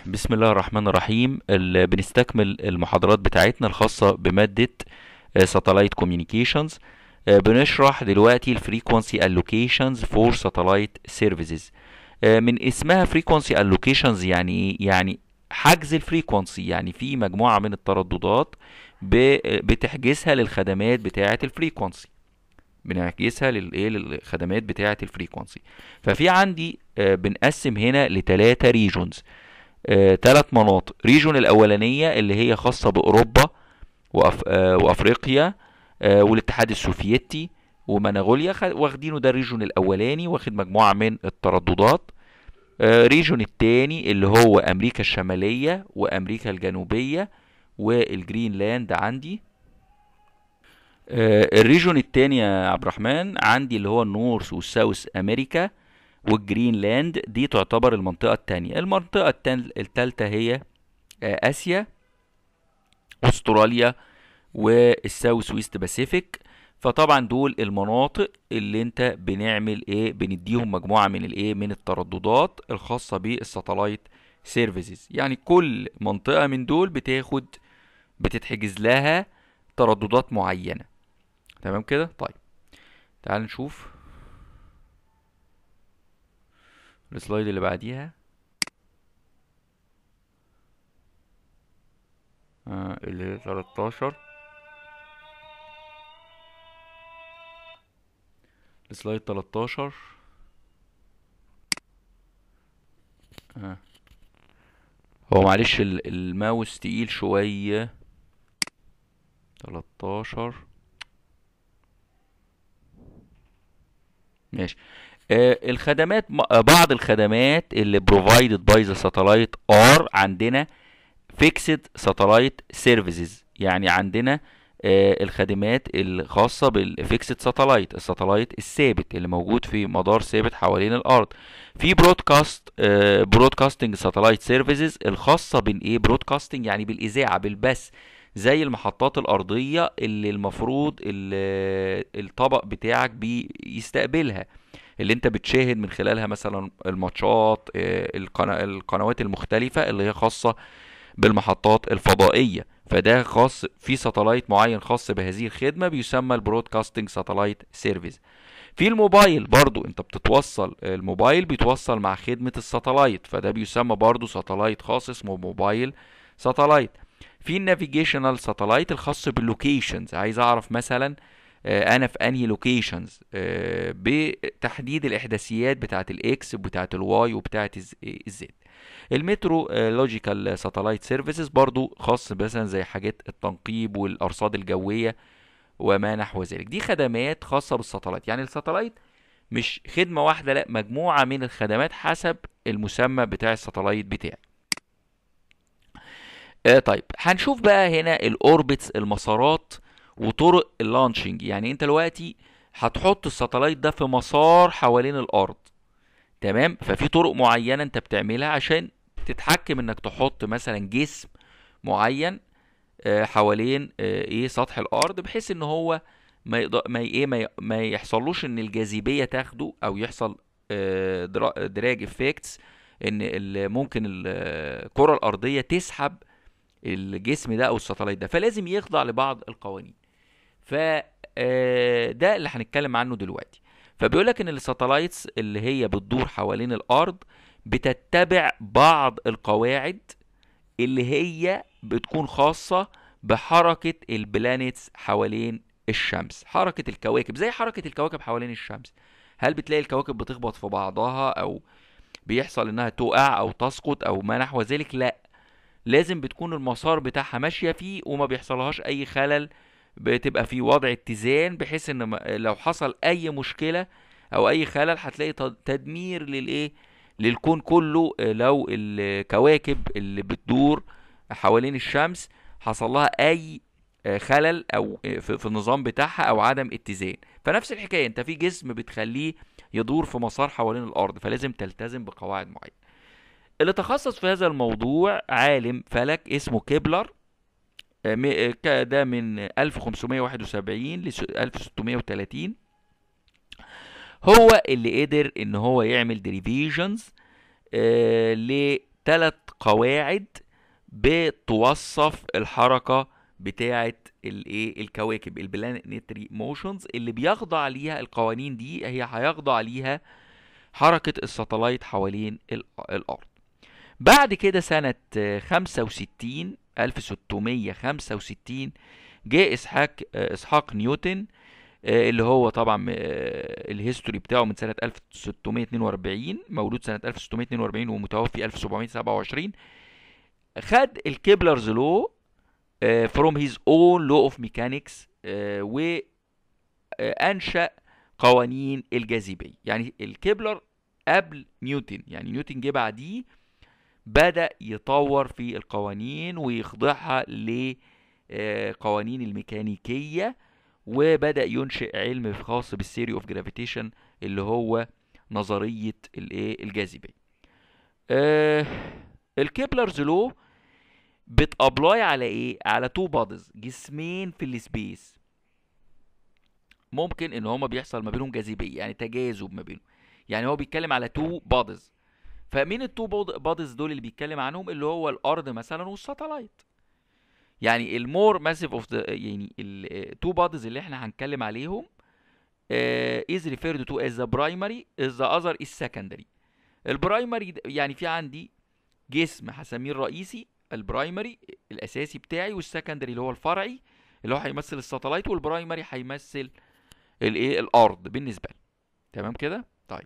بسم الله الرحمن الرحيم ال- بنستكمل المحاضرات بتاعتنا الخاصة بمادة ساتلايت كوميونيكيشنز بنشرح دلوقتي الفريكوانسي allocations فور ساتلايت سيرفيسز من اسمها فريكوانسي allocations يعني ايه يعني حجز الفريكوانسي يعني في مجموعة من الترددات ب- بتحجزها للخدمات بتاعة الفريكوانسي بنحجزها للايه للخدمات بتاعة الفريكوانسي ففي عندي آه، بنقسم هنا لتلاتة ريجونز ثلاث مناطق ريجون الاولانيه اللي هي خاصه باوروبا وأف... آه، وافريقيا آه، والاتحاد السوفيتي ومنغوليا خ- واخدينه ده الريجون الاولاني واخد مجموعه من الترددات آه، ريجون التاني اللي هو امريكا الشماليه وامريكا الجنوبيه والجرينلاند عندي آه، الريجون التاني يا عبد الرحمن عندي اللي هو النورث والساوث امريكا والجرينلاند دي تعتبر المنطقة التانية المنطقة التان- التالتة هي آه، آسيا واستراليا والساوث ويست باسيفيك فطبعا دول المناطق اللي انت بنعمل ايه بنديهم مجموعة من الايه من الترددات الخاصة بالساتلايت سيرفيسز يعني كل منطقة من دول بتاخد بتتحجز لها ترددات معينة تمام كده طيب تعال نشوف السلايد اللي بعديها آه اللي هي 13 السلايد 13 آه. هو معلش ال- الماوس تقيل شوية 13 ماشي آه، الخدمات م- آه، بعض الخدمات اللي provided by the satellite are عندنا fixed satellite services يعني عندنا آه، الخدمات الخاصة بالفيكسد ساتلايت الساتلايت الثابت اللي موجود في مدار ثابت حوالين الأرض في برودكاست برودكاستنج ساتلايت سيرفيسز الخاصة بالايه برودكاستنج يعني بالإذاعة بالبث زي المحطات الأرضية اللي المفروض ال- الطبق بتاعك بيستقبلها اللي انت بتشاهد من خلالها مثلا الماتشات آه، القنا- القنوات المختلفة اللي هي خاصة بالمحطات الفضائية فده خاص في ساتلايت معين خاص بهذه الخدمة بيسمى البرودكاستنج ساتلايت سيرفيس في الموبايل برضو انت بتتوصل الموبايل بيتوصل مع خدمة الساتلايت فده بيسمى برضو ساتلايت خاص اسمه موبايل ساتلايت في النافيجيشنال ساتلايت الخاص باللوكيشنز عايز اعرف مثلا آه، انا في انهي لوكيشنز بتحديد الاحداثيات بتاعه الاكس وبتاعه الواي وبتاعه الز- الزد المترو لوجيكال ساتلايت سيرفيسز برضو خاص مثلا زي حاجات التنقيب والارصاد الجويه وما نحو ذلك دي خدمات خاصه بالساتلايت يعني الساتلايت مش خدمه واحده لا مجموعه من الخدمات حسب المسمى بتاع الساتلايت بتاعي آه طيب هنشوف بقى هنا الاوربتس المسارات وطرق اللانشنج يعني انت دلوقتي هتحط الساتلايت ده في مسار حوالين الارض تمام ففي طرق معينه انت بتعملها عشان تتحكم انك تحط مثلا جسم معين آه، حوالين آه، ايه سطح الارض بحيث ان هو ما يقدر ما ي- ايه ما, ي- ما يحصلوش ان الجاذبيه تاخده او يحصل آه، درا- دراج افكتس ان ال- ممكن ال- الكره الارضيه تسحب الجسم ده او الساتلايت ده فلازم يخضع لبعض القوانين ف آه، ده اللي هنتكلم عنه دلوقتي فبيقول لك ان الساتلايتس اللي هي بتدور حوالين الارض بتتبع بعض القواعد اللي هي بتكون خاصة بحركة البلانيتس حوالين الشمس حركة الكواكب زي حركة الكواكب حوالين الشمس هل بتلاقي الكواكب بتخبط في بعضها او بيحصل انها تقع او تسقط او ما نحو ذلك لا لازم بتكون المسار بتاعها ماشية فيه وما بيحصلهاش اي خلل بتبقى في وضع اتزان بحيث ان ما- لو حصل اي مشكلة او اي خلل هتلاقي تد- تدمير للايه للكون كله آه، لو الكواكب اللي بتدور حوالين الشمس حصل لها اي آه، خلل او آه، في في النظام بتاعها او عدم اتزان فنفس الحكايه انت في جسم بتخليه يدور في مسار حوالين الارض فلازم تلتزم بقواعد معينه اللي تخصص في هذا الموضوع عالم فلك اسمه كيبلر آه، م- آه، ك- ده من 1571 ل 1630 هو اللي قدر ان هو يعمل ديريفيجنز لثلاث قواعد بتوصف الحركه بتاعه الايه الكواكب البلانيتري موشنز اللي بيخضع ليها القوانين دي هي هيخضع ليها حركه الساتلايت حوالين ال- الارض بعد كده سنة آه، 65 1665 جاء اسحاق آه، اسحاق نيوتن آه، اللي هو طبعا آه، الهيستوري بتاعه من سنة 1642 مولود سنة 1642 ومتوفي 1727 خد الكيبلرز لو from his own law of mechanics آه، وأنشأ قوانين الجاذبية يعني الكيبلر قبل نيوتن يعني نيوتن جه بعديه بدأ يطور في القوانين ويخضعها لقوانين الميكانيكية وبدأ ينشئ علم خاص بالثيوري اوف جرافيتيشن اللي هو نظرية الايه الجاذبية آه الكيبلرز لو بتابلاي على ايه على تو بادز جسمين في السبيس ممكن ان هما بيحصل ما بينهم جاذبيه يعني تجاذب ما بينهم يعني هو بيتكلم على تو بادز فمين التو بادز دول اللي بيتكلم عنهم اللي هو الارض مثلا والساتلايت يعني المور ماسيف اوف ذا يعني التو بادز اللي احنا هنتكلم عليهم uh, is referred to as the primary is the other is secondary البرايمري يعني في عندي جسم هسميه الرئيسي البرايمري الاساسي بتاعي والسكندري اللي هو الفرعي اللي هو هيمثل الساتلايت والبرايمري هيمثل الايه الارض بالنسبه لي تمام كده طيب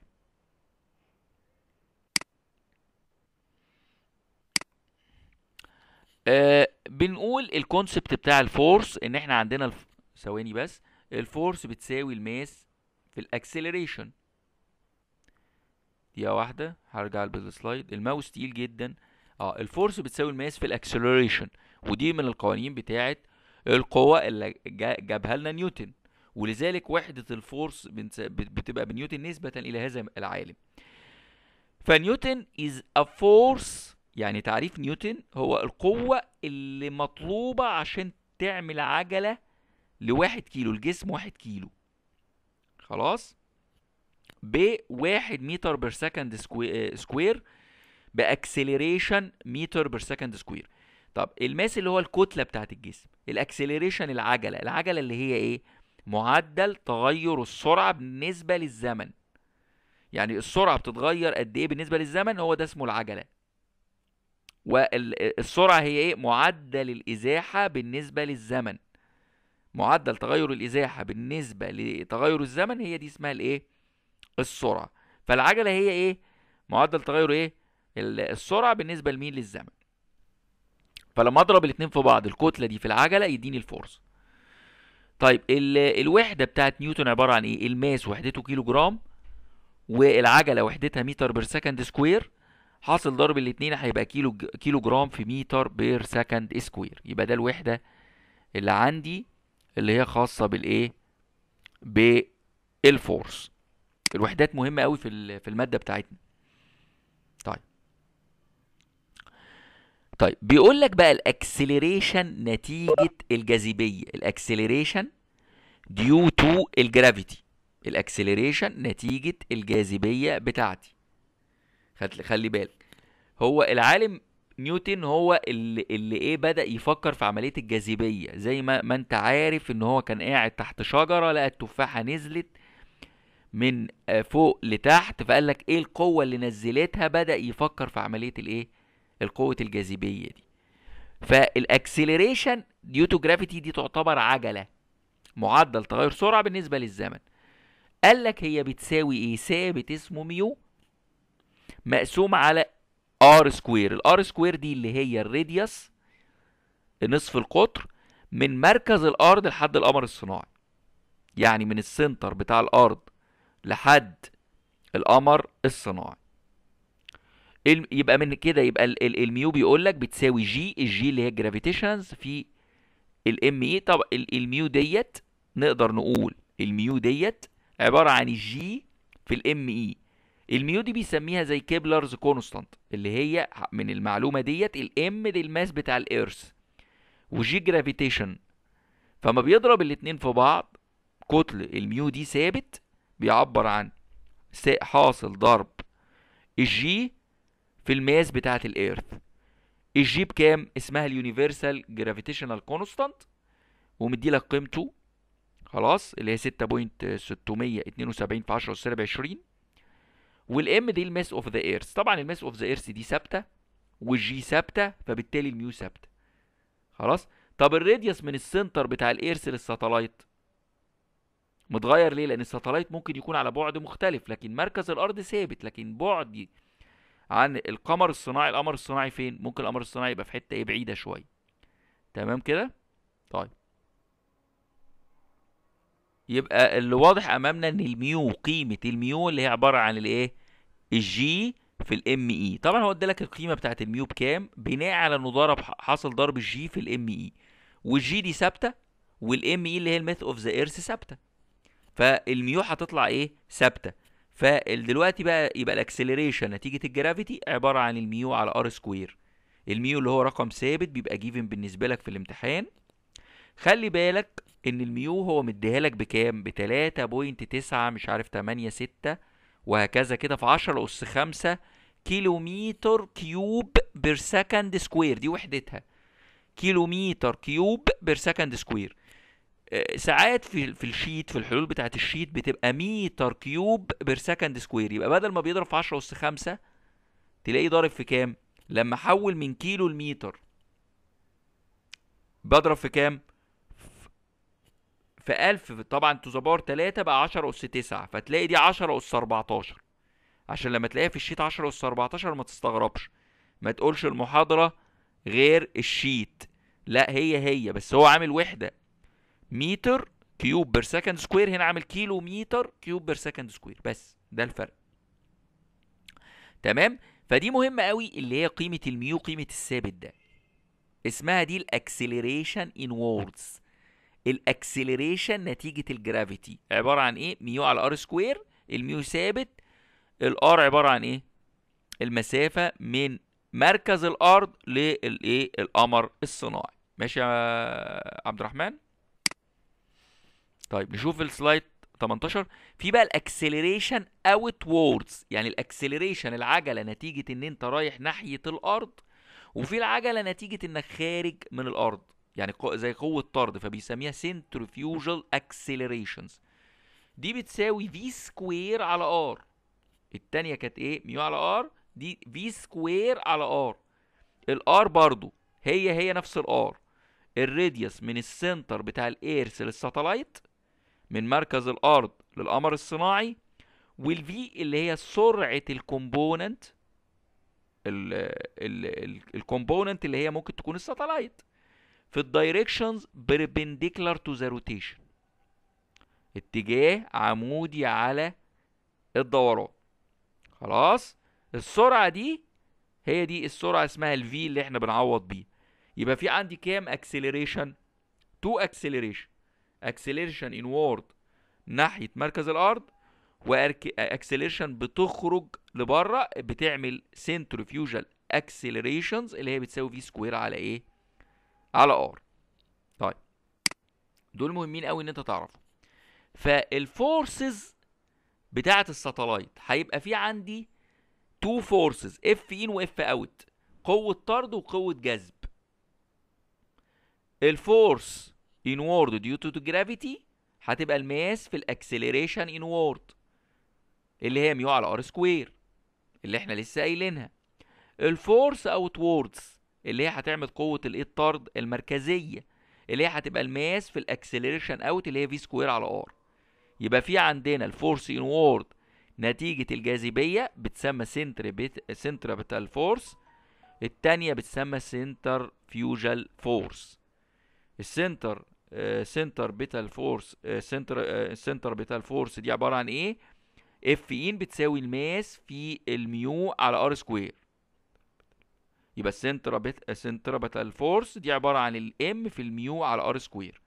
آه بنقول الكونسبت بتاع الفورس ان احنا عندنا الف... ثواني بس الفورس بتساوي الماس في الاكسلريشن دقيقة واحدة هرجع بالسلايد الماوس تقيل جدا اه الفورس بتساوي الماس في الاكسلريشن ودي من القوانين بتاعه القوة اللي جا- جابها لنا نيوتن ولذلك وحدة الفورس بنس- بت- بتبقى بنيوتن نسبة إلى هذا العالم فنيوتن is a force يعني تعريف نيوتن هو القوة اللي مطلوبة عشان تعمل عجلة لواحد كيلو الجسم واحد كيلو خلاص بواحد متر بير سكند سكوير باكسلريشن متر بير سكند سكوير طب الماس اللي هو الكتله بتاعت الجسم الاكسلريشن العجله العجله اللي هي ايه معدل تغير السرعه بالنسبه للزمن يعني السرعه بتتغير قد ايه بالنسبه للزمن هو ده اسمه العجله والسرعه هي ايه معدل الازاحه بالنسبه للزمن معدل تغير الازاحه بالنسبه لتغير الزمن هي دي اسمها الايه السرعه فالعجله هي ايه معدل تغير ايه ال- السرعه بالنسبه لمين للزمن فلما اضرب الاتنين في بعض الكتله دي في العجله يديني الفورس طيب ال- الوحده بتاعت نيوتن عباره عن ايه الماس وحدته كيلو جرام والعجله وحدتها متر بير سكند سكوير حاصل ضرب الاتنين هيبقى كيلو ج- كيلو جرام في متر بير سكند سكوير يبقى ده الوحده اللي عندي اللي هي خاصه بالايه بالفورس الوحدات مهمه قوي في ال- في الماده بتاعتنا طيب طيب بيقول لك بقى الاكسلريشن نتيجه الجاذبيه الاكسلريشن ديو تو الجرافيتي الاكسلريشن نتيجه الجاذبيه بتاعتي خد- خلي بالك هو العالم نيوتن هو اللي, اللي ايه بدأ يفكر في عملية الجاذبية زي ما, ما انت عارف ان هو كان قاعد تحت شجرة لقى التفاحة نزلت من آه، فوق لتحت فقال لك ايه القوة اللي نزلتها بدأ يفكر في عملية الايه القوة الجاذبية دي فالاكسلريشن ديو تو جرافيتي دي تعتبر عجلة معدل تغير سرعة بالنسبة للزمن قال لك هي بتساوي ايه ثابت اسمه ميو مقسوم على ار سكوير الار سكوير دي اللي هي الراديوس نصف القطر من مركز الارض لحد القمر الصناعي يعني من السنتر بتاع الارض لحد القمر الصناعي الم- يبقى من كده يبقى ال- ال- الميو بيقول لك بتساوي جي الجي اللي هي جرافيتيشنز في الام اي طب ال- الميو ديت نقدر نقول الميو ديت عباره عن الجي في الام اي الميو دي بيسميها زي كيبلرز كونستانت اللي هي من المعلومه ديت الام دي الماس بتاع الارث وجي جرافيتيشن فما بيضرب الاتنين في بعض كتل الميو دي ثابت بيعبر عن س- حاصل ضرب الجي في الماس بتاعه الارث الجي بكام اسمها اليونيفرسال جرافيتيشنال كونستانت ومدي لك قيمته خلاص اللي هي 6.672 في 10 اس 20 والام دي الماس اوف ذا ايرث طبعا الماس اوف ذا ايرث دي ثابته والجي ثابته فبالتالي الميو ثابته خلاص طب الراديوس من السنتر بتاع الايرث للساتلايت متغير ليه لان الساتلايت ممكن يكون على بعد مختلف لكن مركز الارض ثابت لكن بعد عن القمر الصناعي القمر الصناعي فين ممكن القمر الصناعي يبقى في حته ايه بعيده شويه تمام كده طيب يبقى اللي واضح امامنا ان الميو قيمه الميو اللي هي عباره عن الايه الجي في الام اي طبعا هو ادالك القيمه بتاعه الميو بكام بناء على انه ضرب حصل ضرب الجي في الام اي والجي دي ثابته والام اي اللي هي الميث اوف ذا ايرث ثابته فالميو هتطلع ايه ثابته فدلوقتي بقى يبقى الاكسلريشن نتيجه الجرافيتي عباره عن الميو على ار سكوير الميو اللي هو رقم ثابت بيبقى جيفن بالنسبه لك في الامتحان خلي بالك ان الميو هو مديها لك بكام ب 3.9 مش عارف 8 6 وهكذا كده في 10 اس 5 كيلومتر كيوب بير سكند سكوير دي وحدتها كيلومتر كيوب بير سكند سكوير ساعات في في الشيت في الحلول بتاعت الشيت بتبقى متر كيوب بير سكند سكوير يبقى بدل ما بيضرب في 10 اس 5 تلاقيه ضارب في كام لما احول من كيلو لمتر بضرب في كام في 1000 طبعا تو ذا باور 3 بقى 10 اس 9 فتلاقي دي 10 اس 14 عشان لما تلاقيها في الشيت 10 اس 14 ما تستغربش ما تقولش المحاضرة غير الشيت لا هي هي بس هو عامل وحدة متر كيوب بير سكند سكوير هنا عامل كيلو متر كيوب بير سكند سكوير بس ده الفرق تمام فدي مهمة قوي اللي هي قيمة الميو قيمة الثابت ده اسمها دي الاكسلريشن ان ووردز الاكسلريشن نتيجة الجرافيتي عبارة عن ايه ميو على ار سكوير الميو ثابت الار عبارة عن ايه المسافة من مركز الارض للايه القمر الصناعي ماشي يا عبد الرحمن طيب نشوف السلايد 18 في بقى الاكسلريشن اوت ووردز يعني الاكسلريشن العجله نتيجه ان انت رايح ناحيه الارض وفي العجله نتيجه انك خارج من الارض يعني زي قوه طرد فبيسميها centrifugal accelerations دي بتساوي في سكوير على ار التانية كانت ايه ميو على ار دي في سكوير على ار الار برضو هي هي نفس الار الراديوس من السنتر بتاع الايرث للساتلايت من مركز الارض للقمر الصناعي والفي اللي هي سرعه الكومبوننت الكومبوننت اللي هي ممكن تكون الساتلايت في الدايركشنز perpendicular تو ذا روتيشن اتجاه عمودي على الدوران خلاص السرعه دي هي دي السرعه اسمها الفي اللي احنا بنعوض بيه يبقى في عندي كام اكسلريشن تو اكسلريشن اكسلريشن انورد ناحيه مركز الارض واكسلريشن بتخرج لبره بتعمل سنترفيوجال اكسلريشنز اللي هي بتساوي في سكوير على ايه على ار طيب دول مهمين قوي ان انت تعرفهم فالفورسز بتاعه الساتلايت هيبقى في عندي تو فورسز اف ان واف اوت قوه طرد وقوه جذب الفورس inward due to gravity هتبقى الماس في الاكسلريشن inward اللي هي ميو على ار سكوير اللي احنا لسه قايلينها الفورس اوتوردز اللي هي هتعمل قوه الايه الطرد المركزيه اللي هي هتبقى الماس في الاكسلريشن اوت اللي هي في سكوير على ار يبقى في عندنا الفورس انورد نتيجة الجاذبية بتسمى سنتر بيت سنتربيتال فورس التانية بتسمى سنتر فيوجال فورس السنتر سنتر بيتال فورس سنتر سنتر بيتال فورس دي عبارة عن ايه اف ان بتساوي الماس في الميو على ار سكوير يبقى السنتر بيت سنتر بيتال فورس دي عبارة عن الام في الميو على ار سكوير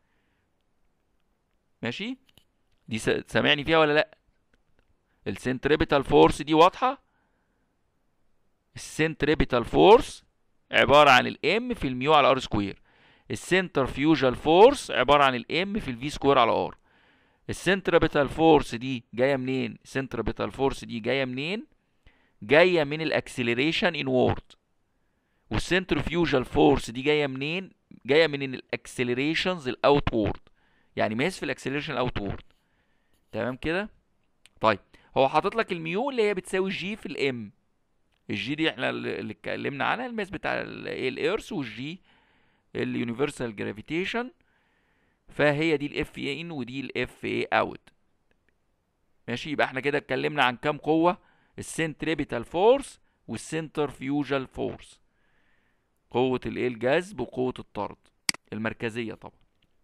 ماشي دي سامعني فيها ولا لا السنتريبيتال فورس دي واضحه السنتريبيتال فورس عباره عن الام في الميو على ار سكوير السنتر فيوجال فورس عباره عن الام في الفي سكوير على ار السنتريبيتال فورس دي جايه منين السنتريبيتال فورس دي جايه منين جايه من الاكسلريشن انورد والسنترفيوجال فورس دي جايه منين جايه من الاكسلريشنز الاوت وورد يعني ماس في الاكسلريشن الاوت وورد تمام كده طيب هو حاطط لك الميو اللي هي بتساوي جي في الام الجي دي احنا اللي اتكلمنا عنها الماس بتاع الايرث والجي اليونيفرسال جرافيتيشن فهي دي الاف اي ان ودي الاف اي اوت ماشي يبقى احنا كده اتكلمنا عن كام قوه السنتريبيتال فورس والسنترفيوجال فورس قوه الايه الجذب وقوه الطرد المركزيه طبعا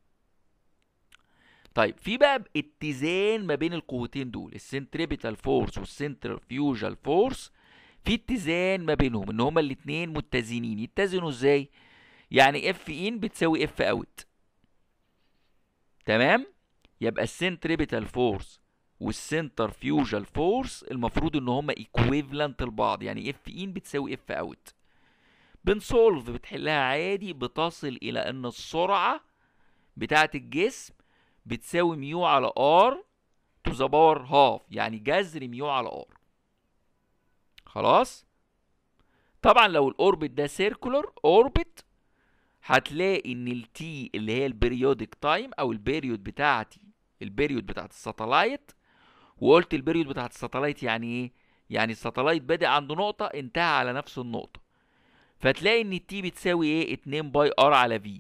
طيب في بقى اتزان ما بين القوتين دول السنتريبيتال فورس والسنترفيوجال فورس في اتزان ما بينهم ان هما الاتنين متزنين يتزنوا ازاي يعني اف ان بتساوي اف اوت تمام يبقى السنتريبيتال فورس والسنتر فيوجال فورس المفروض ان هما ايكويفالنت لبعض يعني اف ان بتساوي اف اوت بنسولف بتحلها عادي بتصل الى ان السرعه بتاعه الجسم بتساوي ميو على ار تو ذا باور هاف يعني جذر ميو على ار خلاص طبعا لو الاوربت ده سيركولر اوربت هتلاقي ان التي اللي هي البريودك تايم او البيريود بتاعتي البيريود بتاعت الساتلايت وقلت البيريود بتاعت الساتلايت يعني ايه يعني الساتلايت بادئ عند نقطة انتهى على نفس النقطة فتلاقي ان التي بتساوي ايه 2 باي ار على في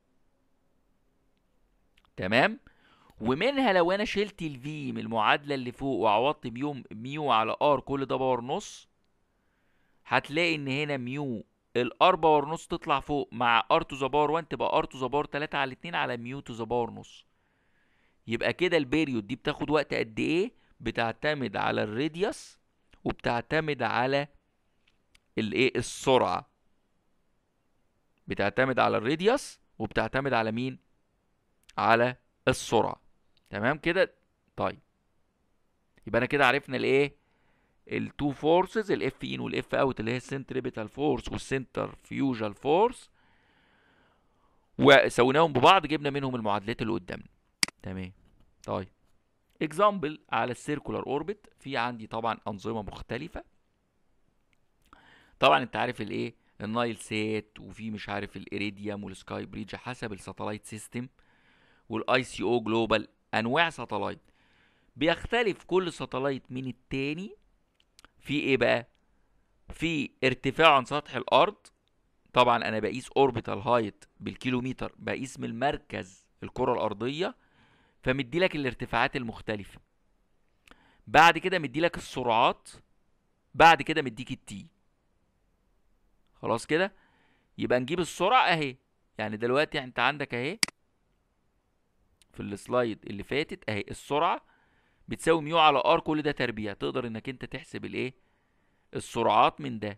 تمام ومنها لو انا شلت الفي من المعادلة اللي فوق وعوضت ميو ميو على ار كل ده باور نص هتلاقي ان هنا ميو الار باور نص تطلع فوق مع ار تو ذا باور 1 تبقى ار تو ذا باور 3 على 2 على ميو تو ذا باور نص يبقى كده البيريود دي بتاخد وقت قد ايه بتعتمد على الراديوس وبتعتمد على الايه السرعه بتعتمد على الراديوس وبتعتمد على مين على السرعه تمام كده طيب يبقى انا كده عرفنا الايه التو فورسز الاف ان والاف اوت اللي هي السنتريبيتال فورس والسنتر فيوجال فورس وسويناهم ببعض جبنا منهم المعادلات اللي قدامنا تمام طيب اكزامبل على السيركولار اوربت في عندي طبعا انظمه مختلفه طبعا انت عارف الايه النايل سات وفي مش عارف الاريديوم والسكاي بريدج حسب الساتلايت سيستم والاي سي او جلوبال انواع ساتلايت بيختلف كل ساتلايت من التاني في ايه بقى في ارتفاع عن سطح الارض طبعا انا بقيس اوربيتال هايت بالكيلومتر بقيس من المركز الكره الارضيه فمدي لك الارتفاعات المختلفه بعد كده مدي لك السرعات بعد كده مديك التي خلاص كده يبقى نجيب السرعه اهي يعني دلوقتي انت عندك اهي في السلايد اللي فاتت اهي السرعه بتساوي ميو على ار كل ده تربيع تقدر انك انت تحسب الايه السرعات من ده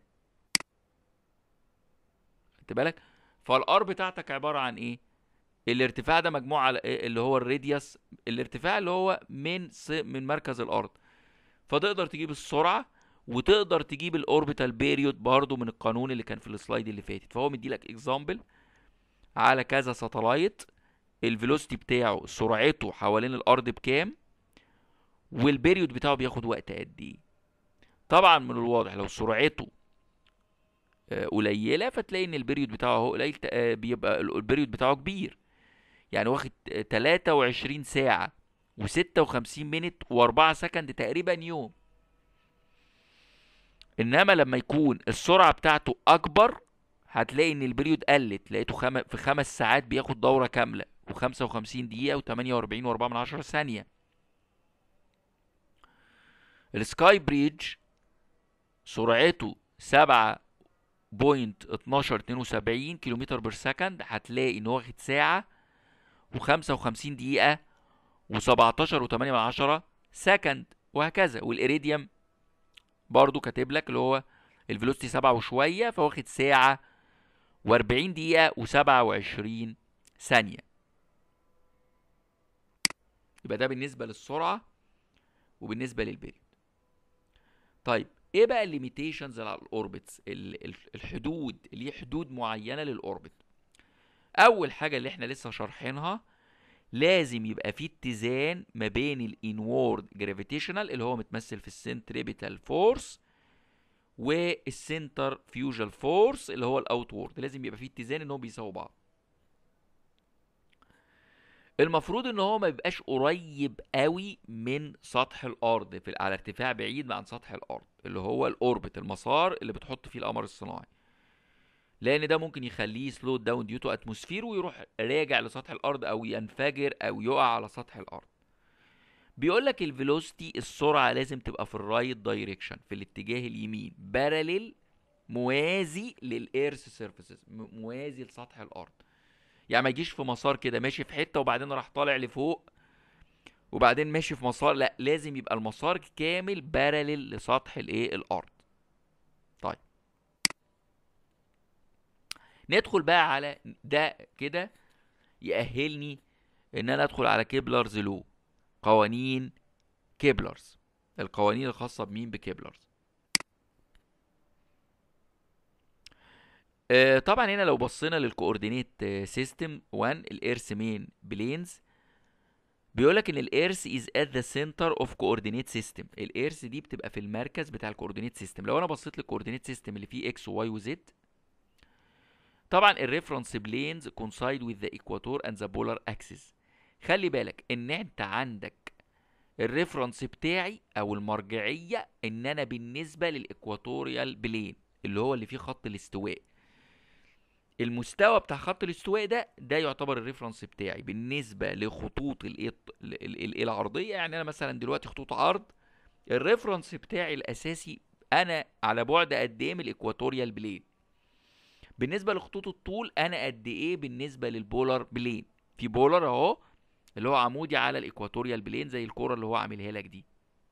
خدت بالك فالار بتاعتك عباره عن ايه الارتفاع ده مجموع على إيه؟ اللي هو الراديوس الارتفاع اللي هو من س... من مركز الارض فتقدر تجيب السرعه وتقدر تجيب الاوربيتال بيريود برضو من القانون اللي كان في السلايد اللي فاتت فهو مدي لك اكزامبل على كذا ساتلايت الفيلوسيتي بتاعه سرعته حوالين الارض بكام والبيريود بتاعه بياخد وقت قد ايه طبعا من الواضح لو سرعته قليله فتلاقي ان البيريود بتاعه هو قليل بيبقى البيريود بتاعه كبير يعني واخد 23 ساعه و56 منت و4 سكند تقريبا يوم انما لما يكون السرعه بتاعته اكبر هتلاقي ان البريود قلت لقيته خم... في خمس ساعات بياخد دوره كامله و55 دقيقه و48 و4 من عشرة ثانيه السكاي بريدج سرعته 7 بوينت 12 72 كيلومتر بير سكند هتلاقي ان واخد ساعة و55 دقيقة و17 و8 من عشرة سكند وهكذا والإيريديوم برضو كاتب لك اللي هو الفيلوسيتي 7 وشوية فواخد ساعة و40 دقيقة و27 ثانية يبقى ده بالنسبة للسرعة وبالنسبة للبيريود طيب ايه بقى الليميتيشنز على الاوربتس الحدود اللي هي حدود معينه للاوربت اول حاجه اللي احنا لسه شارحينها لازم يبقى في اتزان ما بين الانورد جرافيتيشنال اللي هو متمثل في السنتريبيتال فورس والسنتر فيوجال فورس اللي هو الاوتورد لازم يبقى فيه اتزان ان هم بيساووا بعض المفروض ان هو ما يبقاش قريب قوي من سطح الارض في على ارتفاع بعيد عن سطح الارض اللي هو الاوربت المسار اللي بتحط فيه القمر الصناعي لان ده ممكن يخليه سلو داون ديو تو اتموسفير ويروح راجع لسطح الارض او ينفجر او يقع على سطح الارض بيقول لك الفيلوسيتي السرعه لازم تبقى في الرايت دايركشن في الاتجاه اليمين باراليل موازي للايرث سيرفيسز موازي لسطح الارض يعني ما يجيش في مسار كده ماشي في حته وبعدين راح طالع لفوق وبعدين ماشي في مسار لا لازم يبقى المسار كامل باراليل لسطح الايه الارض طيب ندخل بقى على ده كده يأهلني ان انا ادخل على كيبلرز لو قوانين كيبلرز القوانين الخاصة بمين بكيبلرز آه طبعا هنا لو بصينا للكوردينيت سيستم 1 الارث مين بلينز بيقول لك ان الارث از ات ذا سنتر اوف كوردينيت سيستم الارث دي بتبقى في المركز بتاع الكوردينيت سيستم لو انا بصيت للكوردينيت سيستم اللي فيه اكس وواي وزد طبعا الريفرنس بلينز كونسايد وذ ذا ايكواتور اند ذا بولار اكسس خلي بالك ان انت عندك الريفرنس بتاعي او المرجعيه ان انا بالنسبه للايكواتوريال بلين اللي هو اللي فيه خط الاستواء المستوى بتاع خط الاستواء ده ده يعتبر الريفرنس بتاعي بالنسبه لخطوط الايه العرضيه يعني انا مثلا دلوقتي خطوط عرض الريفرنس بتاعي الاساسي انا على بعد قد ايه من الايكواتوريال بلين بالنسبه لخطوط الطول انا قد ايه بالنسبه للبولار بلين في بولار اهو اللي هو عمودي على الايكواتوريال بلين زي الكوره اللي هو عاملها لك دي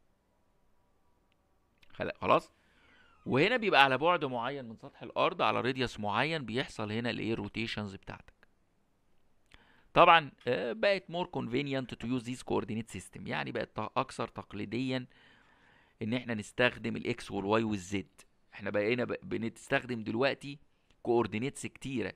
خلاص وهنا بيبقى على بعد معين من سطح الارض على راديوس معين بيحصل هنا الايه روتيشنز بتاعتك طبعا بقت مور كونفينينت تو يوز ذيس كوردينيت سيستم يعني بقت اكثر تقليديا ان احنا نستخدم الاكس والواي والزد احنا بقينا بنستخدم دلوقتي كوردينيتس كتيره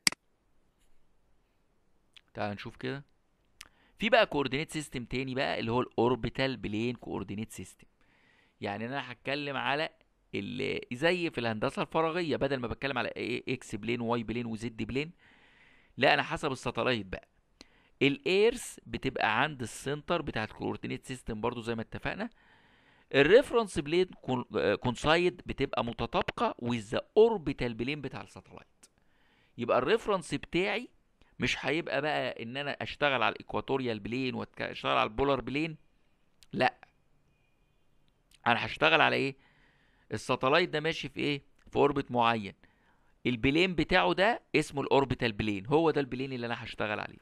تعال نشوف كده في بقى كوردينيت سيستم تاني بقى اللي هو الاوربيتال بلين كوردينيت سيستم يعني انا هتكلم على اللي زي في الهندسه الفراغيه بدل ما بتكلم على ايه اكس بلين واي بلين وزد بلين لا انا حسب الساتلايت بقى الايرث بتبقى عند السنتر بتاع الكوردينيت سيستم برضو زي ما اتفقنا الريفرنس بلين كونسايد بتبقى متطابقه وذ اوربيتال بلين بتاع الساتلايت يبقى الريفرنس بتاعي مش هيبقى بقى ان انا اشتغل على الايكواتوريال بلين واشتغل على البولار بلين لا انا هشتغل على ايه الساتلايت ده ماشي في ايه في اوربت معين البلين بتاعه ده اسمه الاوربيتال بلين هو ده البلين اللي انا هشتغل عليه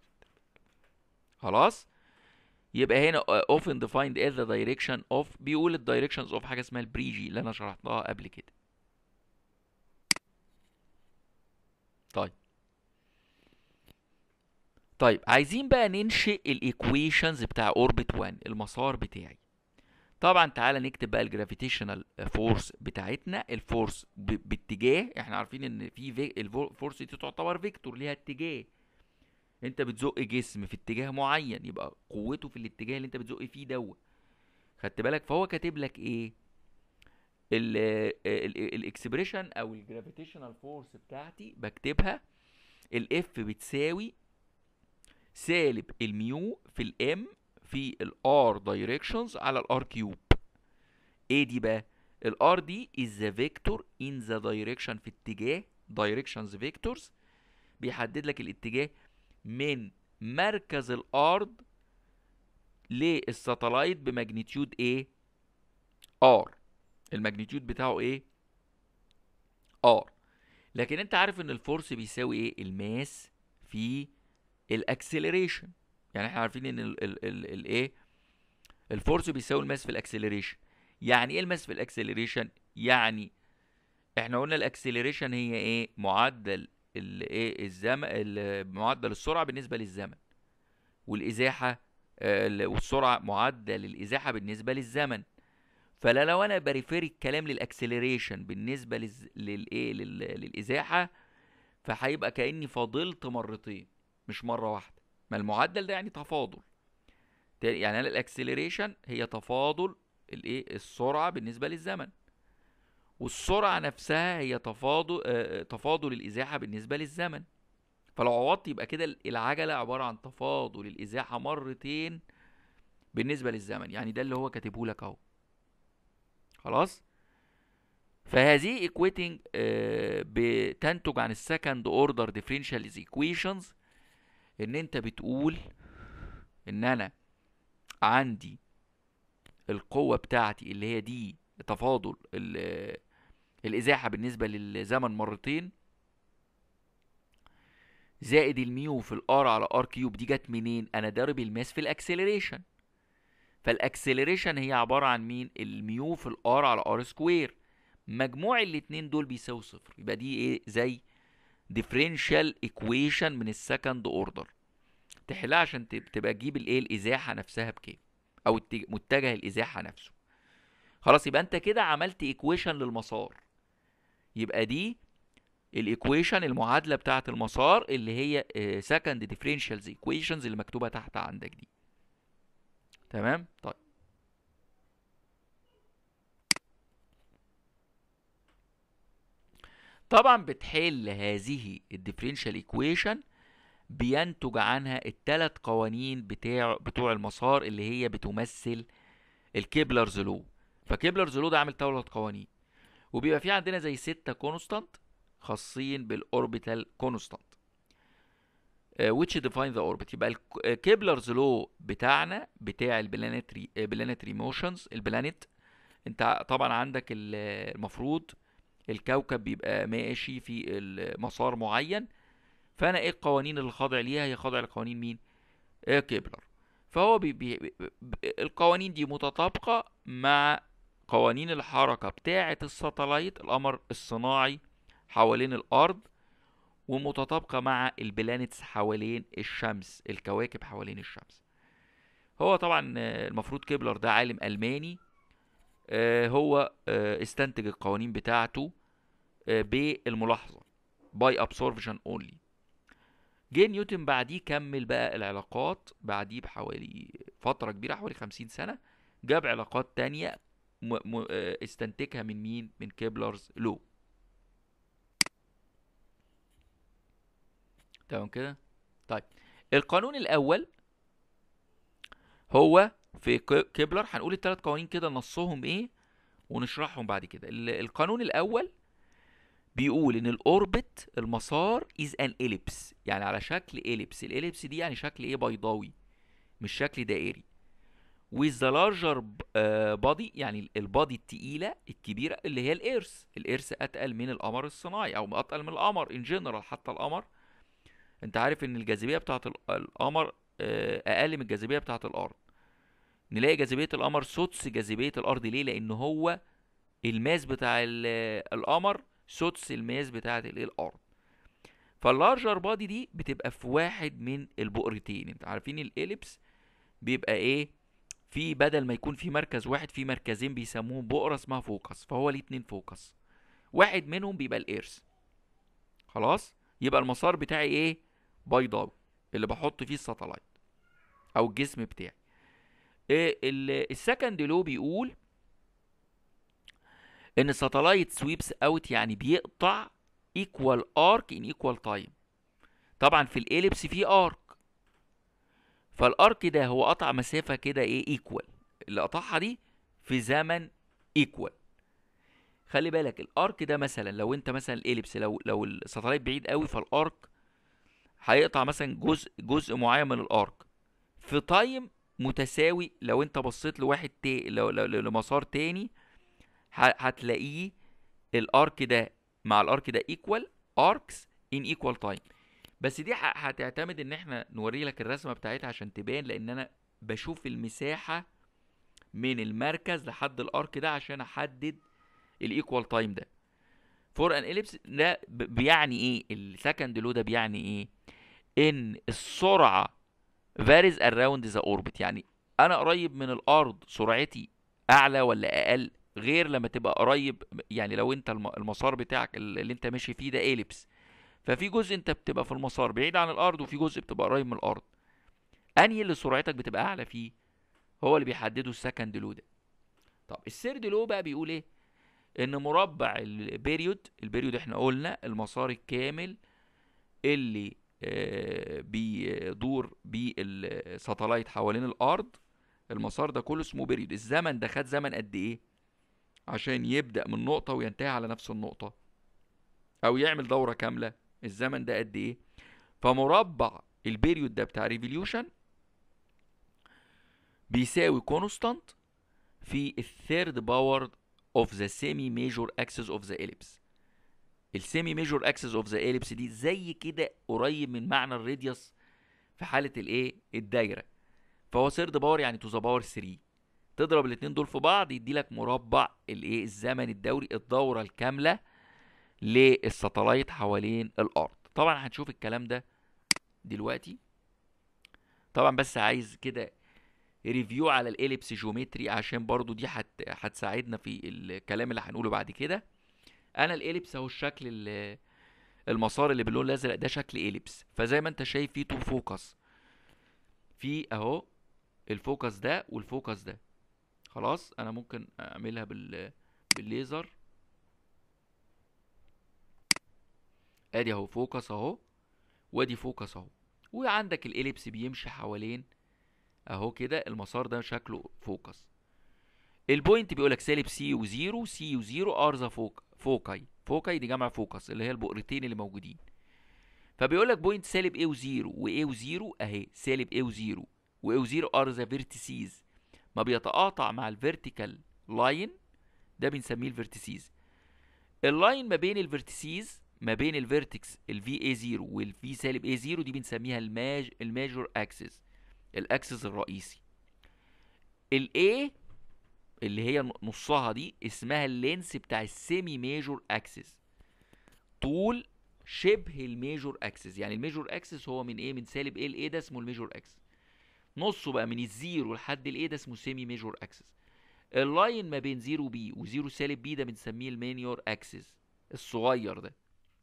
خلاص يبقى هنا often defined as the direction of بيقول الدايركشنز اوف حاجه اسمها البريجي اللي انا شرحتها قبل كده طيب طيب عايزين بقى ننشئ الايكويشنز بتاع اوربت 1 المسار بتاعي طبعا تعالى نكتب بقى الجرافيتيشنال فورس بتاعتنا الفورس باتجاه احنا عارفين ان في, في الفورس دي تعتبر فيكتور ليها اتجاه انت بتزق جسم في اتجاه معين يبقى قوته في الاتجاه اللي انت بتزق فيه دوت خدت بالك فهو كاتب لك ايه الاكسبريشن او الجرافيتيشنال فورس بتاعتي بكتبها الاف بتساوي سالب الميو في الام في الار دايركشنز على الار كيوب ايه دي بقى الار دي is the vector in the direction في اتجاه directions vectors بيحدد لك الاتجاه من مركز الارض للساتلايت بماجنتيود ايه ار الماجنتيود بتاعه ايه ار لكن انت عارف ان الفورس بيساوي ايه الماس في الاكسلريشن يعني احنا عارفين ان الايه الفورس بيساوي الماس في الاكسلريشن يعني ايه الماس في الاكسلريشن يعني احنا قلنا الاكسلريشن هي ايه معدل الايه الزمن معدل السرعه بالنسبه للزمن والازاحه آه والسرعه معدل الازاحه بالنسبه للزمن فلا لو انا بريفير الكلام للاكسلريشن بالنسبه للز... للايه لل... للازاحه فهيبقى كاني فاضلت مرتين مش مره واحده ما المعدل ده يعني تفاضل يعني انا الاكسلريشن هي تفاضل الايه السرعه بالنسبه للزمن والسرعه نفسها هي تفاضل آه، تفاضل الازاحه بالنسبه للزمن فلو عوضت يبقى كده العجله عباره عن تفاضل الازاحه مرتين بالنسبه للزمن يعني ده اللي هو كاتبه لك اهو خلاص فهذه ايكويتنج بتنتج عن السكند اوردر ديفرنشال ايكويشنز ان انت بتقول ان انا عندي القوه بتاعتي اللي هي دي تفاضل الازاحه بالنسبه للزمن مرتين زائد الميو في الار على ار كيوب دي جت منين انا ضارب الماس في الاكسلريشن فالاكسلريشن هي عباره عن مين الميو في الار على ار سكوير مجموع الاتنين دول بيساوي صفر يبقى دي ايه زي ديفرنشال ايكويشن من السكند اوردر تحلها عشان تبقى تجيب الايه الازاحه نفسها بكام او متجه الازاحه نفسه خلاص يبقى انت كده عملت ايكويشن للمسار يبقى دي الايكويشن المعادله بتاعه المسار اللي هي سكند ديفرنشالز ايكويشنز اللي مكتوبه تحت عندك دي تمام طيب طبعا بتحل هذه الديفرنشال ايكويشن بينتج عنها الثلاث قوانين بتاع بتوع المسار اللي هي بتمثل الكيبلرز لو فكيبلرز لو ده عامل ثلاث قوانين وبيبقى في عندنا زي ستة كونستانت خاصين بالاوربيتال كونستانت which define the orbit يبقى الكيبلرز لو بتاعنا بتاع البلانيتري بلانيتري موشنز البلانيت انت طبعا عندك المفروض الكوكب بيبقى ماشي في مسار معين فانا ايه القوانين اللي خاضع ليها هي خاضع لقوانين مين إيه كيبلر فهو بي بي القوانين دي متطابقة مع قوانين الحركة بتاعة الساتلايت القمر الصناعي حوالين الأرض ومتطابقة مع البلانتس حوالين الشمس الكواكب حوالين الشمس هو طبعا المفروض كيبلر ده عالم ألماني هو استنتج القوانين بتاعته بالملاحظة باي absorption only جه نيوتن بعديه كمل بقى العلاقات بعديه بحوالي فترة كبيرة حوالي خمسين سنة جاب علاقات تانية م م استنتجها من مين؟ من كيبلرز لو تمام كده؟ طيب القانون الأول هو في كيبلر هنقول الثلاث قوانين كده نصهم ايه ونشرحهم بعد كده القانون الأول بيقول ان الاوربت المسار از ان اليبس يعني على شكل اليبس الاليبس دي يعني شكل ايه بيضاوي مش شكل دائري with the larger body يعني البادي التقيله الكبيره اللي هي الارث الارث اتقل من القمر الصناعي او اتقل من القمر ان جنرال حتى القمر انت عارف ان الجاذبيه بتاعه القمر اقل من الجاذبيه بتاعه الارض نلاقي جاذبيه القمر سدس جاذبيه الارض ليه لان هو الماس بتاع القمر سدس الماس بتاعه الايه الارض فاللارجر بادي دي بتبقى في واحد من البؤرتين انت عارفين الاليبس بيبقى ايه في بدل ما يكون في مركز واحد في مركزين بيسموهم بؤره اسمها فوكس فهو ليه اتنين فوكس واحد منهم بيبقى الارث خلاص يبقى المسار بتاعي ايه بيضاوي اللي بحط فيه الساتلايت او الجسم بتاعي إيه السكند لو بيقول ان الساتلايت سويبس اوت يعني بيقطع ايكوال ارك ان ايكوال تايم طبعا في الاليبس في ارك فالارك ده هو قطع مسافه كده ايه ايكوال اللي قطعها دي في زمن ايكوال خلي بالك الارك ده مثلا لو انت مثلا الاليبس لو لو الساتلايت بعيد قوي فالارك هيقطع مثلا جزء جزء معين من الارك في تايم متساوي لو انت بصيت لواحد تاني لو لمسار تاني هتلاقيه الارك ده مع الارك ده ايكوال اركس ان ايكوال تايم بس دي هتعتمد ان احنا نوري لك الرسمه بتاعتها عشان تبان لان انا بشوف المساحه من المركز لحد الارك ده عشان احدد الايكوال تايم ده فور ان اليبس ده بيعني ايه السكند لو ده بيعني ايه ان السرعه varies around the orbit يعني انا قريب من الارض سرعتي اعلى ولا اقل غير لما تبقى قريب يعني لو انت المسار بتاعك اللي انت ماشي فيه ده اليبس ففي جزء انت بتبقى في المسار بعيد عن الارض وفي جزء بتبقى قريب من الارض انهي اللي سرعتك بتبقى اعلى فيه هو اللي بيحدده السكند لو ده طب السيرد لو بقى بيقول ايه ان مربع البيريود البيريود احنا قلنا المسار الكامل اللي آه، بيدور بالساتلايت حوالين الارض المسار ده كله اسمه بيريود الزمن ده خد زمن قد ايه عشان يبدا من نقطه وينتهي على نفس النقطه او يعمل دوره كامله الزمن ده قد ايه فمربع البيريود ده بتاع ريفوليوشن بيساوي كونستانت في الثيرد باور اوف ذا سيمي ميجور اكسس اوف ذا اليبس السيمي ميجور اكسس اوف ذا اليبس دي زي كده قريب من معنى الراديوس في حاله الايه الدايره فهو ثيرد باور يعني تو ذا باور 3 تضرب الاثنين دول في بعض يدي لك مربع الايه الزمن الدوري الدوره الكامله للساتلايت حوالين الارض طبعا هنشوف الكلام ده دلوقتي طبعا بس عايز كده ريفيو على الاليبس جيومتري عشان برضو دي هت... هتساعدنا في الكلام اللي هنقوله بعد كده انا الاليبس اهو الشكل ال- المسار اللي باللون الازرق ده شكل اليبس فزي ما انت شايف فيه تو فوكس في اهو الفوكس ده والفوكس ده خلاص انا ممكن اعملها بال بالليزر ادي اهو فوكس اهو وادي فوكس اهو وعندك الاليبس بيمشي حوالين اهو كده المسار ده شكله فوكس البوينت بيقولك سالب سي وزيرو سي وزيرو ار ذا فوك فوكاي فوكاي دي جمع فوكس اللي هي البؤرتين اللي موجودين فبيقولك بوينت سالب ايه وزيرو وايه وزيرو اهي سالب ايه وزيرو وايه وزيرو ار ذا فيرتيسيز ما بيتقاطع مع الفيرتيكال لاين ده بنسميه الفيرتيسيز اللاين ما بين الفيرتيسيز ما بين الفيرتكس الفي اي 0 والفي سالب اي 0 دي بنسميها الماج الماجور اكسس الاكسس الرئيسي الاي اللي هي نصها دي اسمها اللينس بتاع السيمي ميجور اكسس طول شبه الميجور اكسس يعني الميجور اكسس هو من ايه من سالب ايه لايه ده اسمه الميجور اكسس نصه بقى من الزيرو لحد الايه ده اسمه سيمي ميجور اكسس اللاين ما بين زيرو بي وزيرو سالب بي ده بنسميه المينيور اكسس الصغير ده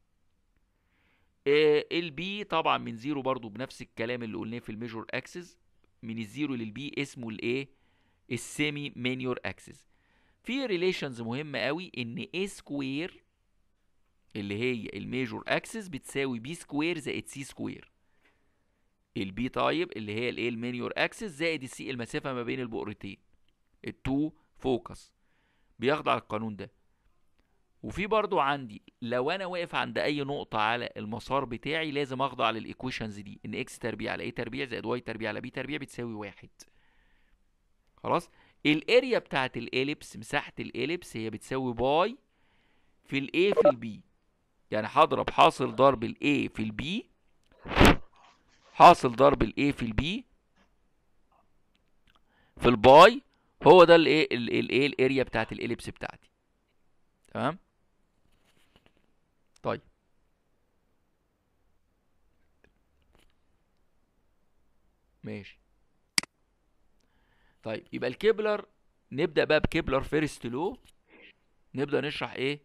البي طبعا من زيرو برضو بنفس الكلام اللي قلناه في الميجور اكسس من الزيرو للبي اسمه الايه السيمي مينيور اكسس في ريليشنز مهمه قوي ان A سكوير اللي هي الميجور اكسس بتساوي بي سكوير زائد سي سكوير البي طيب اللي هي الايه المينيور اكسس زائد السي المسافه ما بين البؤرتين التو فوكس بيخضع القانون ده وفي برضو عندي لو انا واقف عند اي نقطة على المسار بتاعي لازم اخضع للايكويشنز دي ان اكس تربيع على اي تربيع زائد واي تربيع على بي تربيع بتساوي واحد خلاص الاريا بتاعت الاليبس مساحة الاليبس هي بتساوي باي في الاي في البي يعني هضرب حاصل ضرب الاي في البي حاصل ضرب الاي في البي في الباي هو ده الايه الايه الاريا بتاعت الاليبس بتاعتي تمام طيب ماشي طيب يبقى الكبلر نبدأ بقى بكبلر فيرست لو نبدأ نشرح ايه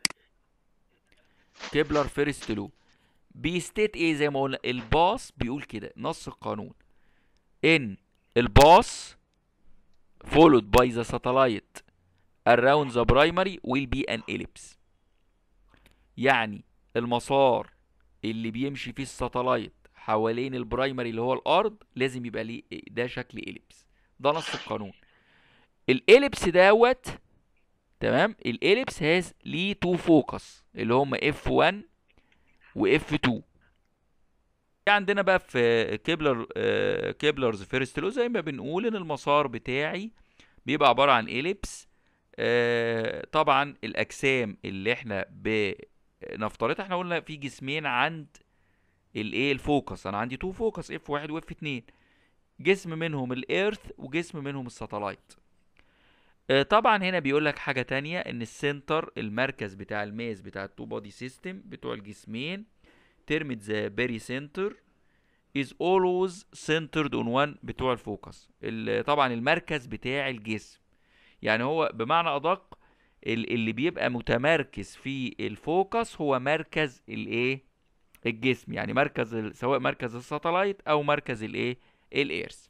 كبلر فيرست لو بيستيت ايه زي ما قلنا الباص بيقول كده نص القانون ان الباص followed by the satellite around the primary will be an ellipse يعني المسار اللي بيمشي فيه الساتلايت حوالين البرايمري اللي هو الارض لازم يبقى ليه ده شكل اليبس ده نص القانون الاليبس دوت تمام الاليبس هاز ليه تو فوكس اللي هم اف 1 واف 2 عندنا بقى في كيبلر آه كيبلرز فيرست لو زي ما بنقول ان المسار بتاعي بيبقى عباره عن اليبس آه طبعا الاجسام اللي احنا بنفترضها احنا قلنا في جسمين عند الايه الفوكس انا عندي تو فوكس اف واحد واف اتنين جسم منهم الايرث وجسم منهم الساتلايت آه طبعا هنا بيقول لك حاجه تانية ان السنتر المركز بتاع الماس بتاع التو بودي سيستم بتوع الجسمين ترمت ذا بيري سنتر is always centered on one بتوع الفوكس طبعا المركز بتاع الجسم يعني هو بمعنى ادق اللي بيبقى متمركز في الفوكس هو مركز الايه الجسم يعني مركز سواء مركز الساتلايت او مركز الايه الايرث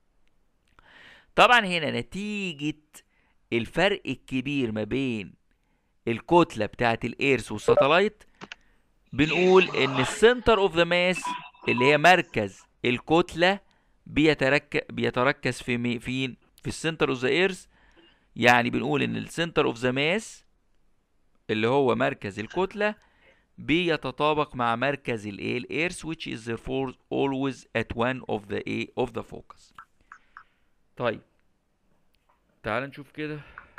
طبعا هنا نتيجة الفرق الكبير ما بين الكتله بتاعت الايرث والساتلايت بنقول ان السنتر اوف ذا ماس اللي هي مركز الكتله بيتركز بيتركز في مي فين في السنتر اوف ذا ايرث يعني بنقول ان السنتر اوف ذا ماس اللي هو مركز الكتله بيتطابق مع مركز الايه الايرث which is therefore always at one of the a of the focus طيب تعال نشوف كده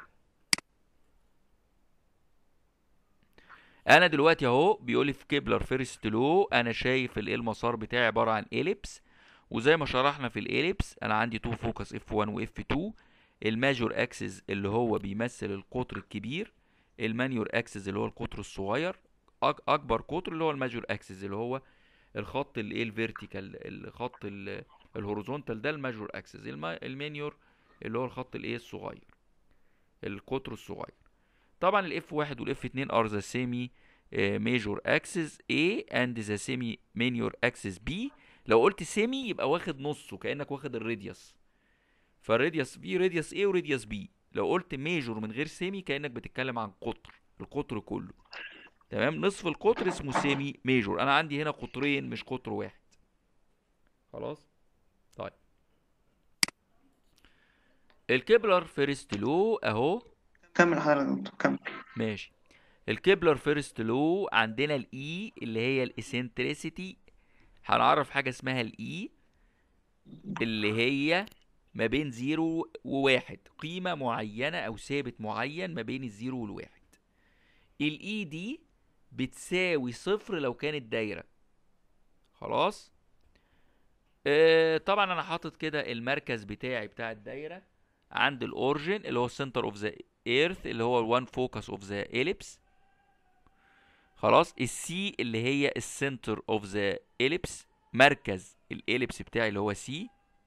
انا دلوقتي اهو بيقول لي في كيبلر فيرست لو انا شايف الايه المسار بتاعي عباره عن اليبس وزي ما شرحنا في الاليبس انا عندي تو فوكس اف 1 واف 2 الماجور اكسس اللي هو بيمثل القطر الكبير المانيور اكسس اللي هو القطر الصغير أك اكبر قطر اللي هو الماجور اكسس اللي هو الخط الايه الفيرتيكال الخط الهوريزونتال ده الماجور اكسس المانيور اللي هو الخط الايه الصغير القطر الصغير طبعا الاف 1 والاف 2 ار ذا سيمي ميجور اكسس A and ذا سيمي مينيور اكسس B لو قلت سيمي يبقى واخد نصه كانك واخد الراديوس فالراديوس في راديوس A وراديوس B لو قلت ميجور من غير سيمي كانك بتتكلم عن قطر القطر كله تمام نصف القطر اسمه سيمي ميجور انا عندي هنا قطرين مش قطر واحد خلاص طيب الكبلر فيرست لو اهو كمل حضرتك يا دكتور كمل ماشي الكبلر فيرست لو عندنا الاي اللي هي الاسنتريسيتي هنعرف حاجه اسمها الاي اللي هي ما بين زيرو وواحد قيمه معينه او ثابت معين ما بين الزيرو والواحد الاي دي بتساوي صفر لو كانت دايره خلاص آه طبعا انا حاطط كده المركز بتاعي بتاع الدايره عند الاورجن اللي هو السنتر اوف ذا ايرث اللي هو الوان فوكس اوف ذا اليبس خلاص السي اللي هي السنتر اوف ذا اليبس مركز الاليبس بتاعي اللي هو سي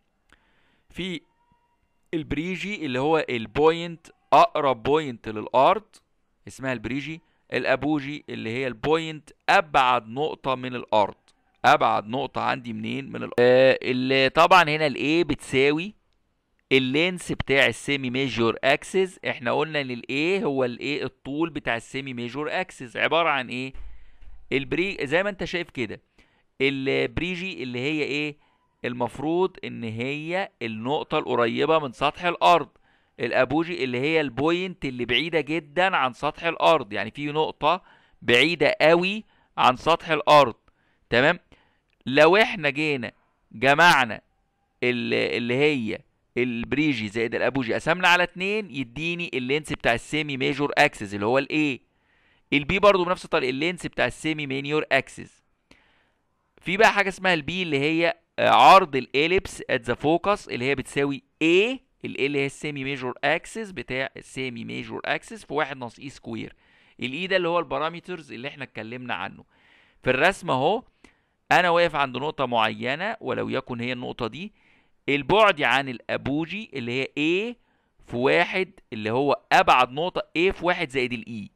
في البريجي اللي هو البوينت اقرب بوينت للارض اسمها البريجي الابوجي اللي هي البوينت ابعد نقطه من الارض ابعد نقطه عندي منين من الارض آه اللي طبعا هنا الايه بتساوي اللينس بتاع السيمي ميجور اكسس احنا قلنا ان الايه هو الايه الطول بتاع السيمي ميجور اكسس عباره عن ايه البري زي ما انت شايف كده البريجي اللي هي ايه المفروض ان هي النقطه القريبه من سطح الارض الابوجي اللي هي البوينت اللي بعيده جدا عن سطح الارض يعني في نقطه بعيده قوي عن سطح الارض تمام لو احنا جينا جمعنا اللي هي البريجي زائد الابوجي قسمنا على اتنين يديني اللينس بتاع السيمي ميجور اكسس اللي هو الاي البي برضو بنفس الطريقه اللينس بتاع السيمي مينيور اكسس في بقى حاجه اسمها البي اللي هي عرض الاليبس ات ذا فوكس اللي هي بتساوي A الاي اللي هي السيمي ميجور اكسس بتاع السيمي ميجور اكسس في واحد ناقص اي سكوير الاي ده اللي هو البارامترز اللي احنا اتكلمنا عنه في الرسم اهو انا واقف عند نقطه معينه ولو يكن هي النقطه دي البعد عن الابوجي اللي هي A في واحد اللي هو ابعد نقطة A في واحد زائد الاي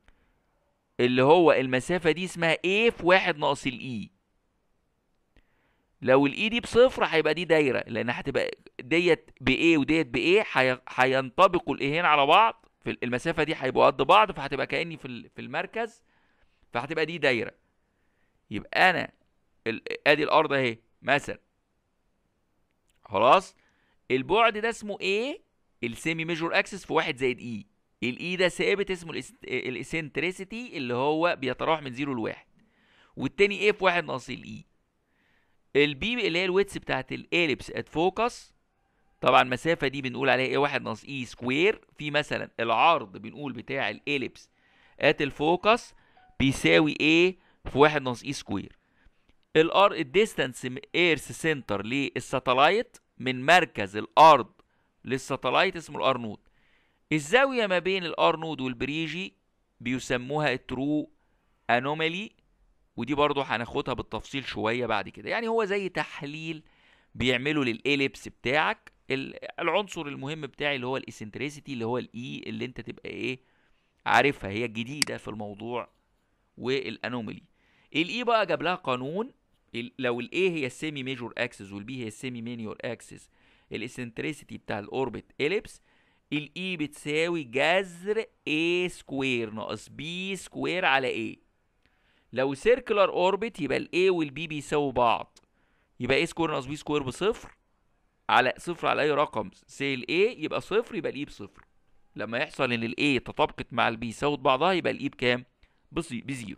اللي هو المسافة دي اسمها A في واحد ناقص الاي لو الاي دي بصفر هيبقى دي دايرة لان هتبقى ديت ب A وديت ب A هينطبقوا الايهين على بعض في المسافة دي هيبقوا قد بعض فهتبقى كأني في في المركز فهتبقى دي دايرة يبقى انا ادي الارض اهي مثلا خلاص البعد ده اسمه ايه السيمي ميجور اكسس في واحد زائد اي الاي ده ثابت اسمه الاسنتريسيتي اللي هو بيتراوح من زيرو لواحد والتاني ايه في واحد ناقص الاي البي اللي هي الويتس بتاعت الاليبس ات فوكس طبعا المسافه دي بنقول عليها ايه واحد ناقص اي سكوير في مثلا العرض بنقول بتاع الاليبس ات الفوكس بيساوي ايه في واحد ناقص اي سكوير الار الديستانس ايرث سنتر للساتلايت من مركز الارض للساتلايت اسمه الار نود الزاويه ما بين الار نود والبريجي بيسموها الترو انومالي ودي برضو هناخدها بالتفصيل شويه بعد كده يعني هو زي تحليل بيعمله للاليبس بتاعك العنصر المهم بتاعي اللي هو الاسنتريسيتي اللي هو الاي اللي انت تبقى ايه عارفها هي الجديده في الموضوع والانومالي الاي بقى جاب لها قانون لو الاي هي السيمي ميجور اكسس والبي هي السيمي مينيور اكسس الاسنتريسيتي بتاع الاوربت اليبس الاي بتساوي جذر a سكوير ناقص b سكوير على a لو سيركلر اوربت يبقى الاي والبي بيساووا بعض يبقى a سكوير ناقص b سكوير بصفر على صفر على اي رقم سي الاي يبقى صفر يبقى الاي بصفر لما يحصل ان الاي تطابقت مع البي ساوت بعضها يبقى الاي بكام بصي بزيرو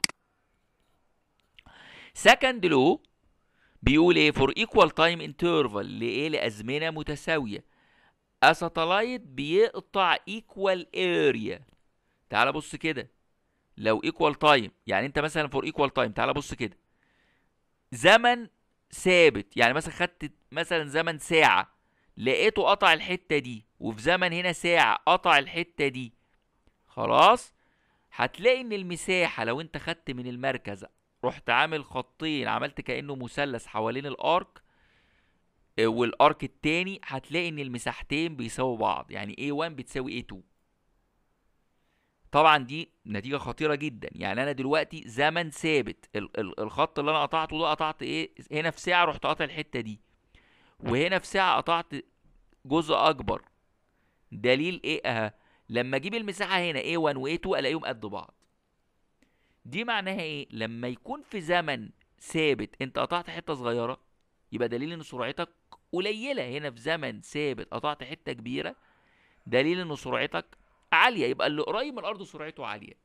سكند لو بيقول ايه فور ايكوال تايم انترفال لايه لازمنه متساويه اساتلايت بيقطع ايكوال اريا تعال بص كده لو ايكوال تايم يعني انت مثلا فور ايكوال تايم تعال بص كده زمن ثابت يعني مثلا خدت مثلا زمن ساعه لقيته قطع الحته دي وفي زمن هنا ساعه قطع الحته دي خلاص هتلاقي ان المساحه لو انت خدت من المركز رحت عامل خطين عملت كانه مثلث حوالين الارك آه، والارك التاني هتلاقي ان المساحتين بيساووا بعض يعني A1 بتساوي A2 طبعا دي نتيجة خطيرة جدا يعني انا دلوقتي زمن ثابت ال- ال- الخط اللي انا قطعته ده قطعت ايه هنا في ساعة رحت قاطع الحتة دي وهنا في ساعة قطعت جزء اكبر دليل ايه اها لما اجيب المساحة هنا A1 و A2 الاقيهم قد بعض دي معناها ايه لما يكون في زمن ثابت انت قطعت حتة صغيرة يبقى دليل ان سرعتك قليلة هنا في زمن ثابت قطعت حتة كبيرة دليل ان سرعتك عالية يبقى اللي قريب من الارض سرعته عالية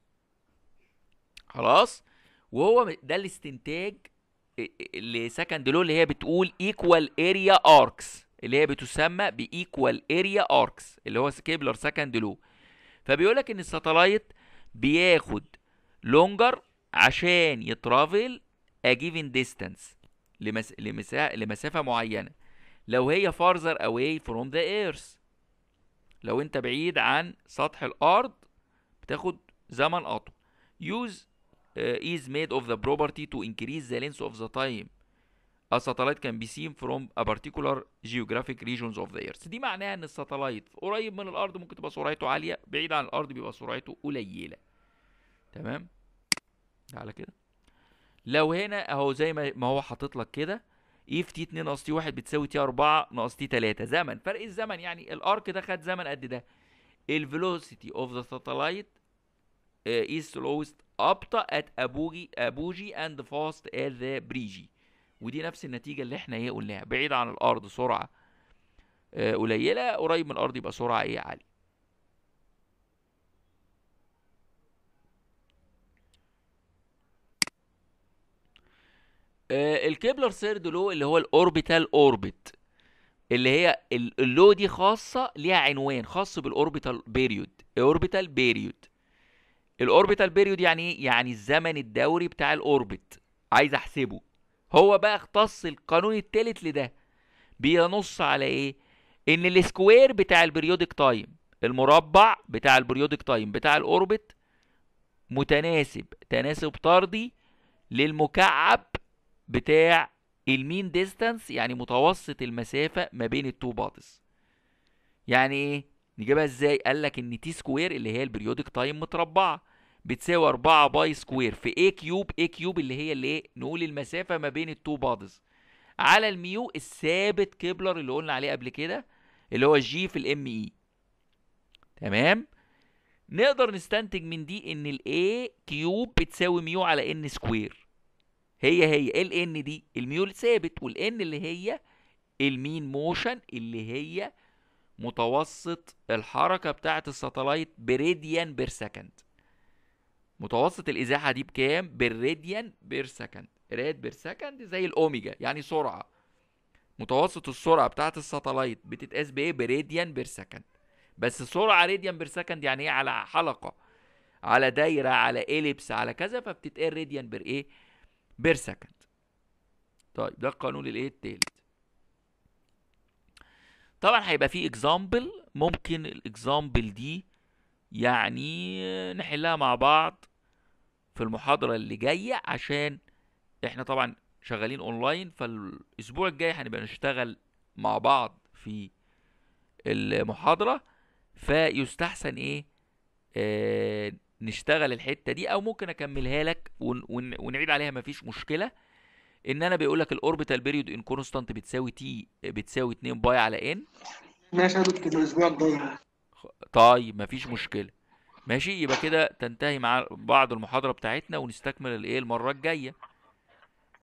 خلاص وهو م- ده الاستنتاج اللي سكند لو اللي هي بتقول equal area arcs اللي هي بتسمى ب equal area arcs اللي هو كيبلر سكند لو فبيقول لك ان الساتلايت بياخد لونجر عشان يترافل a given distance لمس... لمسا... لمسافة معينة لو هي farther away from the earth لو انت بعيد عن سطح الارض بتاخد زمن اطول use uh, is made of the property to increase the length of the time a satellite can be seen from a particular geographic regions of the earth دي معناها ان الساتلايت قريب من الارض ممكن تبقى سرعته عالية بعيد عن الارض بيبقى سرعته قليلة تمام على كده لو هنا اهو زي ما ما هو حاطط لك كده اي في تي 2 ناقص تي 1 بتساوي تي 4 ناقص تي 3 زمن فرق الزمن يعني الارك ده خد زمن قد ده الفيلوسيتي اوف ذا ساتلايت is slowest ابطا at ابوجي ابوجي and fast at the بريجي ودي نفس النتيجة اللي احنا ايه قلناها بعيد عن الارض سرعة آه، قليلة قريب من الارض يبقى سرعة ايه عالية آه، الكيبلر سيرد لو اللي هو الاوربيتال اوربت اللي هي ال- اللو دي خاصة ليها عنوان خاص بالاوربيتال بيريود اوربيتال بيريود الاوربيتال بيريود يعني ايه يعني الزمن الدوري بتاع الاوربت عايز احسبه هو بقى اختص القانون التالت لده بينص على ايه ان السكوير بتاع البريودك تايم المربع بتاع البريودك تايم بتاع الاوربت متناسب تناسب طردي للمكعب بتاع المين ديستانس يعني متوسط المسافة ما بين التو بادز يعني ايه نجيبها ازاي قال لك ان تي سكوير اللي هي البريودك تايم متربعة بتساوي 4 باي سكوير في اي كيوب اي كيوب اللي هي اللي ايه نقول المسافة ما بين التو بادز على الميو الثابت كيبلر اللي قلنا عليه قبل كده اللي هو جي في الام اي تمام نقدر نستنتج من دي ان الاي كيوب بتساوي ميو على ان سكوير هي هي ال ان دي الميو الثابت والان اللي هي المين موشن اللي هي متوسط الحركة بتاعة الساتلايت براديان بير سكند متوسط الازاحة دي بكام بالراديان بير سكند راد بير سكند زي الاوميجا يعني سرعة متوسط السرعة بتاعة الساتلايت بتتقاس بايه براديان بير سكند بس سرعة راديان بير سكند يعني ايه على حلقة على دايرة على إليبس على كذا فبتتقال راديان بير ايه بير سكند طيب ده القانون الايه التالت طبعا هيبقى فيه اكزامبل ممكن الاكزامبل دي يعني نحلها مع بعض في المحاضرة اللي جاية عشان احنا طبعا شغالين اونلاين فالاسبوع الجاي هنبقى نشتغل مع بعض في المحاضرة فيستحسن ايه آه نشتغل الحتة دي او ممكن اكملها لك ون ون ونعيد عليها مفيش مشكلة ان انا بيقول لك الاوربيتال بيريود ان كونستانت بتساوي تي بتساوي 2 باي على ان ماشي يا دكتور الاسبوع الجاي طيب مفيش مشكلة ماشي يبقى كده تنتهي مع بعض المحاضرة بتاعتنا ونستكمل الايه المرة الجاية